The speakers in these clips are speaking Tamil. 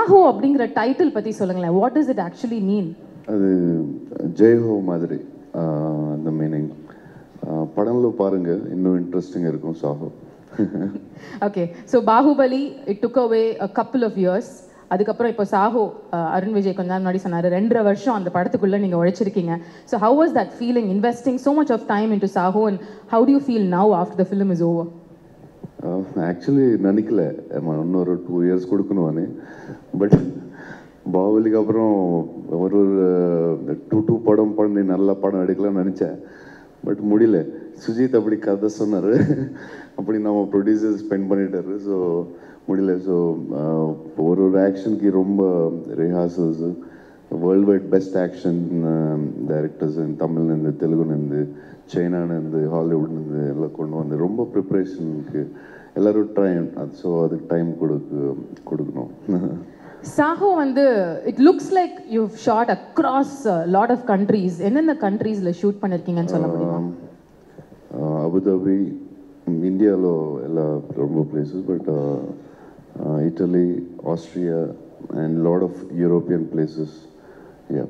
சாஹோ அப்படிங்கிற டைட்டில் பத்தி சொல்லுங்களேன் வாட் does it ஆக்சுவலி மீன் அது ஜெய்ஹோ மாதிரி ஆஹ், அந்த மீனிங் படம்ல பாருங்க இன்னும் இன்ட்ரெஸ்டிங் இருக்கும் Saaho okay so Baahubali it took away a couple of years அதுக்கப்புறம் இப்போ சாஹோ அஹ், அருண் விஜய் கொஞ்ச நாள் முன்னாடி சொன்னார் ரெண்டரை வருஷம் அந்த படத்துக்குள்ள நீங்க உழைச்சிருக்கீங்க so how was that feeling investing so much of time into Saaho and how do you feel now after the film is over actually நினைக்கல ஆமா, இன்னொரு டூ இயர்ஸ் கொடுக்கணும்னு பட் பாகுபலிக்கு அப்புறம் ஒரு ஒரு டூ டூ படம் பண்ணி நல்ல படம் எடுக்கலாம்னு நினச்சேன் பட் முடியல சுஜித் அப்படி கதை சொன்னார் அப்படி நம்ம ப்ரொடியூசர் ஸ்பெண்ட் பண்ணிட்டாரு ஸோ முடியல ஸோ ஒரு ஒரு ஆக்ஷனுக்கு ரொம்ப rehearsals world wide best action directors தமிழ்லேருந்து தெலுங்குலேருந்து சைனாலேருந்து ஹாலிவுட்லேருந்து எல்லாம் கொண்டு வந்து ரொம்ப ப்ரிப்ரேஷனுக்கு எல்லாரும் டைம் அது ஸோ அதுக்கு டைம் கொடுக்கு கொடுக்கணும் சாஹோ வந்து it looks like you shot across lot of countries எந்தெந்த கண்ட்ரீஸ்ல ஷூட் பண்ணிருக்கீங்கன்னு சொல்ல முடியுமா అబుదాబి ఇండియాలో ఎలా ரொம்ப places but Italy Austria and lot of European places yeah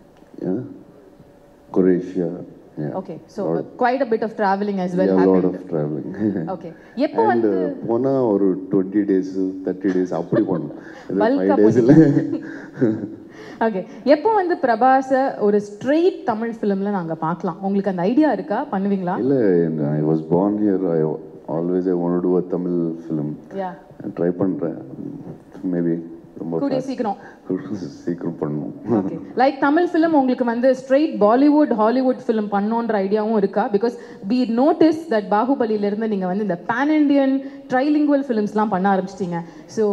Croatia okay so quite a bit of travelling as well lot happened of travelling okay எப்போ அண்ட் வந்து போனா ஒரு டுவெண்ட்டி டேஸ் தேர்ட்டி டேஸ் அப்படி பண்ணோம் Bulk ஃபைவ் ஆ டேஸ் இல்லை ஓகே எப்போ வந்து பிரபாஸ ஒரு ஸ்ட்ரெயிட் தமிழ் ஃபிலிம்ல நாங்க பார்க்கலாம் உங்களுக்கு அந்த ஐடியா இருக்கா பண்ணுவீங்களா இல்லை I was born here I always I want to a Tamil film yeah try பண்ணுறேன் மேபி ரொம்ப கூடிய fast. சீக்கிரம் சீக்கிரம் பண்ணணும் ஓகே லைக் தமிழ் ஃபிலிம் உங்களுக்கு வந்து ஸ்ட்ரெயிட் பாலிவுட் ஹாலிவுட் ஃபிலிம் பண்ணோன்ற ஐடியாவும் இருக்கா பிகாஸ் வி நோட்டிஸ் தட் பாகுபலியில இருந்து நீங்க வந்து இந்த பேன் இண்டியன் ட்ரைலிங்குவல் ஃபிலிம்ஸ்லாம் பண்ண ஆரம்பிச்சிட்டீங்க ஸோ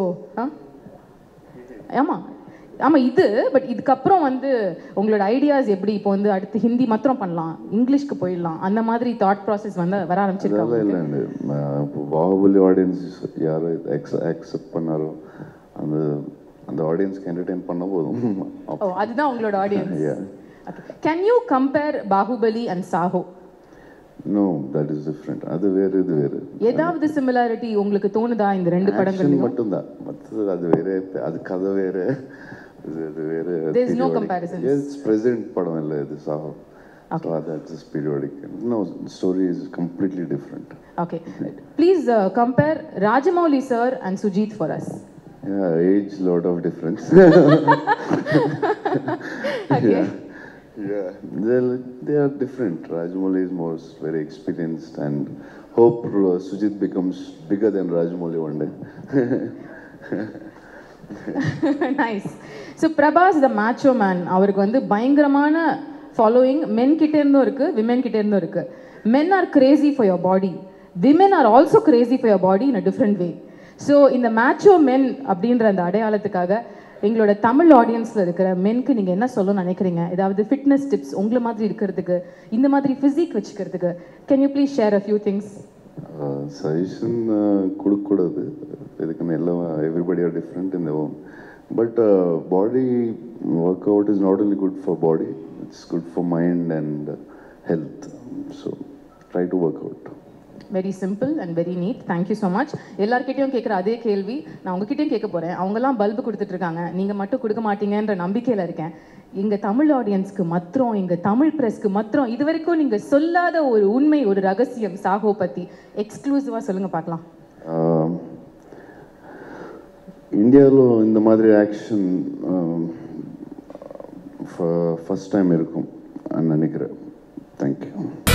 ஆமா ஆமா இது பட் இதுக்கப்புறம் வந்து உங்களோட ஐடியாஸ் எப்படி இப்போ வந்து அடுத்து ஹிந்தி மாத்திரம் பண்ணலாம் இங்கிலீஷ்க்கு போயிடலாம் அந்த மாதிரி தாட் ப்ராசஸ் வந்து வர ஆரம்பிச்சிருக்கா அதெல்லாம் இல்லைங்க இப்போ பாகுபலி ஆடியன்ஸ் யார் அக்செப்ட் பண்ணாரோ அந்த அந்த ஆடியன்ஸ்க்கு என்டர்டெயின் பண்ண போதும் ஓ அதுதான் உங்களோட audience Yeah. Can you compare Baahubali and Saaho no that is different அது வேறு இது வேறு ஏதாவது சிமிலாரிட்டி உங்களுக்கு தோணுதா இந்த ரெண்டு ஆக்ஷன் படங்கள்லயும் மட்டும்தான் மற்றது அது வேறு அது கதை வேறு இது அது வேறு There is no comparisons. It's present படம் இல்லை இது சாகும் so that's periodic no story is completely different Okay. Please uh, compare Rajamouli sir and Sujit for us. Yeah, age lot of difference. Okay. yeah, they're, they are different. Rajamouli is more very experienced and hope uh, Sujit becomes bigger than Rajamouli one day. Nice so Prabhas the macho man அவருக்கு வந்து பயங்கரமான ஃபாலோயிங் மென் கிட்ட இருந்தும் இருக்கு விமென் கிட்ட இருந்தும் இருக்கு men are crazy for your body women are also crazy for your body in a different way so இந்த மேச்சோ மென் அப்படின்ற அந்த அடையாளத்துக்காக எங்களோட தமிழ் ஆடியன்ஸ்ல இருக்கிற மென்க்கு நீங்க என்ன சொல்லணும்னு நினைக்கிறீங்க ஏதாவது ஃபிட்னஸ் டிப்ஸ் உங்களை மாதிரி இருக்கிறதுக்கு இந்த மாதிரி ஃபிசிக் வச்சுக்கிறதுக்கு can you please share a few things suggestion கொடுக்கக்கூடாது இதுக்குன்னு எல்லாம் எவ்ரிபடி ஆர் டிஃப்ரெண்ட் இந்த ஓம் but body work out is not only good for body it's good for mind and health so try to work out very simple and very neat thank you so much எல்லார்கிட்டயும் கேட்குற அதே கேள்வி நான் உங்ககிட்டயும் கேட்க போறேன் அவங்கெல்லாம் பல்பு கொடுத்துட்டு இருக்காங்க நீங்க மட்டும் கொடுக்க மாட்டீங்கன்ற நம்பிக்கையில இருக்கேன் எங்க தமிழ் ஆடியன்ஸ்க்கு மாத்திரம் எங்க தமிழ் பிரஸ்க்கு மாத்திரம் இது வரைக்கும் நீங்க சொல்லாத ஒரு உண்மை ஒரு ரகசியம் சாஹோ பத்தி எக்ஸ்க்ளூசிவா சொல்லுங்க பார்க்கலாம் இந்தியாவில் இந்த மாதிரி ஆக்ஷன் ஃபர்ஸ்ட் டைம் இருக்கும் நான் நினைக்கிறேன் தேங்க்யூ